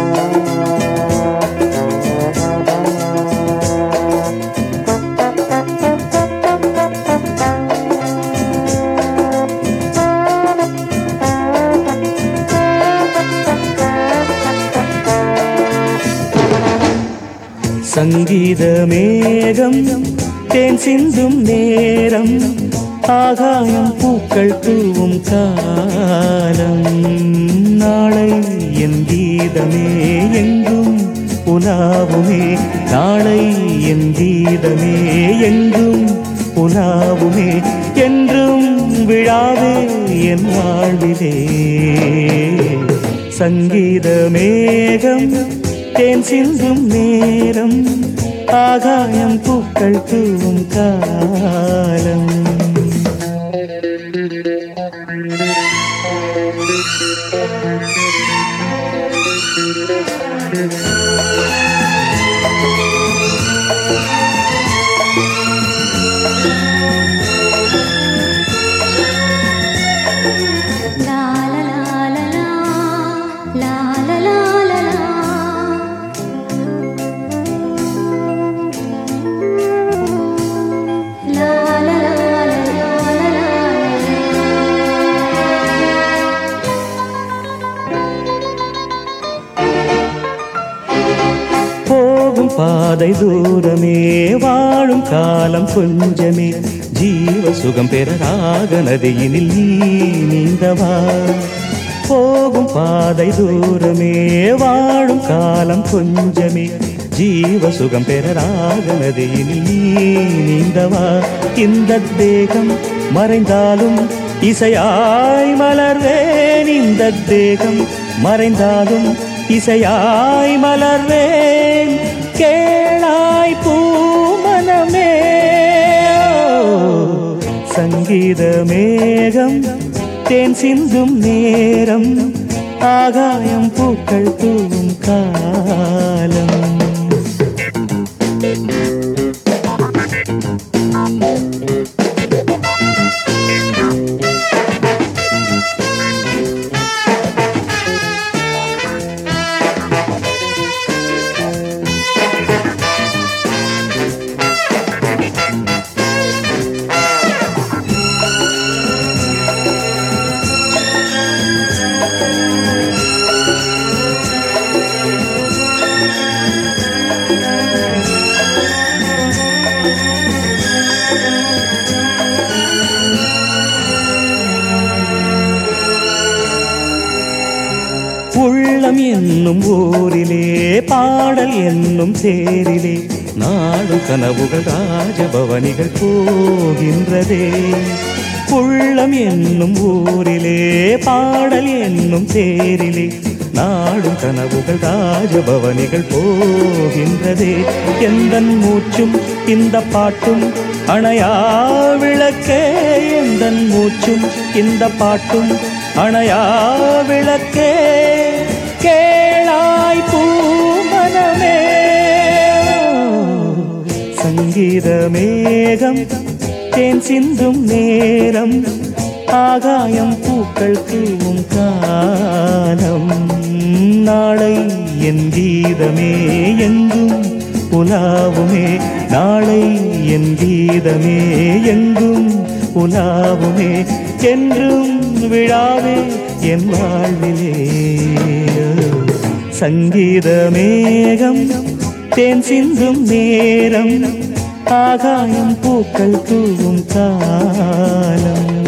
சங்கீத மேகம் தேன் சிந்தும் நேரம் ஆகாயம் பூக்கள் தூவும் காலம் நாளை என் கீதமே எங்கும் உலாவுமே நாளை என் கீதமே எங்கும் உலாவுமே என்றும் விழாவே என் வாழ்விலே சங்கீத மேகம் தேன் சிந்தும் நேரம் ஆகாயம் பூக்கள் தூவும் காலம் லா லா லா லா லா லா லா லா லா லா லா லா லா லா போகும் பாதை தூரமே வாழும் காலம் கொஞ்சமே ஜீவ சுகம் பெற ராக நதியினில் நீ நீந்தவா போகும் பாதை தூரமே வாழும் காலம் கொஞ்சமே ஜீவ சுகம் பெற ராக நதியினில் நீ நீந்தவா இந்த தேகம் மறைந்தாலும் இசையாய் மலர்வேன் இந்த தேகம் மறைந்தாலும் இசையாய் மலர்வேன் கேளாய் பூமனமே சங்கீத மேகம் தேன் சிந்தும் நேரம் ஆகாயம் பூக்கள் தூவும் காலம் உள்ளம் என்னும் ஊரிலே பாடல் என்னும் தேரிலே நாடும் கனவுகள் ராஜபவனிகள் போகின்றதே உள்ளம் என்னும் ஊரிலே பாடல் என்னும் தேரிலே நாடும் கனவுகள் ராஜபவனிகள் போகின்றதே எந்தன் மூச்சும் இந்த பாட்டும் அணையா விளக்கே எந்தன் மூச்சும் இந்த பாட்டும் அணையா விளக்கே கேளாய் பூமனமே சங்கீத மேகம் தேன் சிந்தும் நேரம் ஆகாயம் பூக்கள் தூவும் காலம் நாளை என் கீதமே எங்கும் உலாவுமே நாளை என் கீதமே எங்கும் உலாவுமே என்றும் விழாவே என் வாழ்விலே சங்கீத மேகம் தேன் சிந்தும் நேரம் ஆகாயம் பூக்கள் தூவும் காலம்